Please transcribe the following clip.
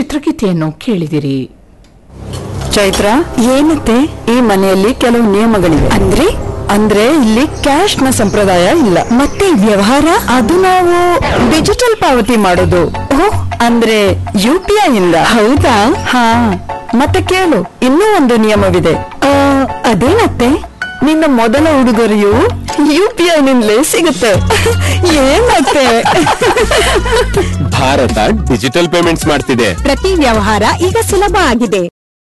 ಚಿತ್ರಗೀತೆಯನ್ನು ಕೇಳಿದಿರಿ ಚೈತ್ರ ಏನತ್ತೆ ಈ ಮನೆಯಲ್ಲಿ ಕೆಲವು ನಿಯಮಗಳಿವೆ ಅಂದ್ರೆ ಅಂದ್ರೆ ಇಲ್ಲಿ ಕ್ಯಾಶ್ ನ ಸಂಪ್ರದಾಯ ಇಲ್ಲ ಮತ್ತೆ ವ್ಯವಹಾರ ಅದು ನಾವು ಡಿಜಿಟಲ್ ಪಾವತಿ ಮಾಡೋದು ಓಹ್ ಅಂದ್ರೆ ಯು ಪಿ ಐ ಇಂದ ಹೌದಾ ಹಾ ಮತ್ತೆ ಕೇಳು ಇನ್ನೂ ಒಂದು ನಿಯಮವಿದೆ ಆ, ಅದೇನತ್ತೆ ನಿನ್ನ ಮೊದಲ ಉಡುಗೊರೆಯು ಯು ಪಿ ಐ ನಿಂದಲೇ ಸಿಗುತ್ತೆ ಏನತ್ತೆ ಭಾರತ ಡಿಜಿಟಲ್ ಪೇಮೆಂಟ್ಸ್ ಮಾಡ್ತಿದೆ ಪ್ರತಿ ವ್ಯವಹಾರ ಈಗ ಸುಲಭ ಆಗಿದೆ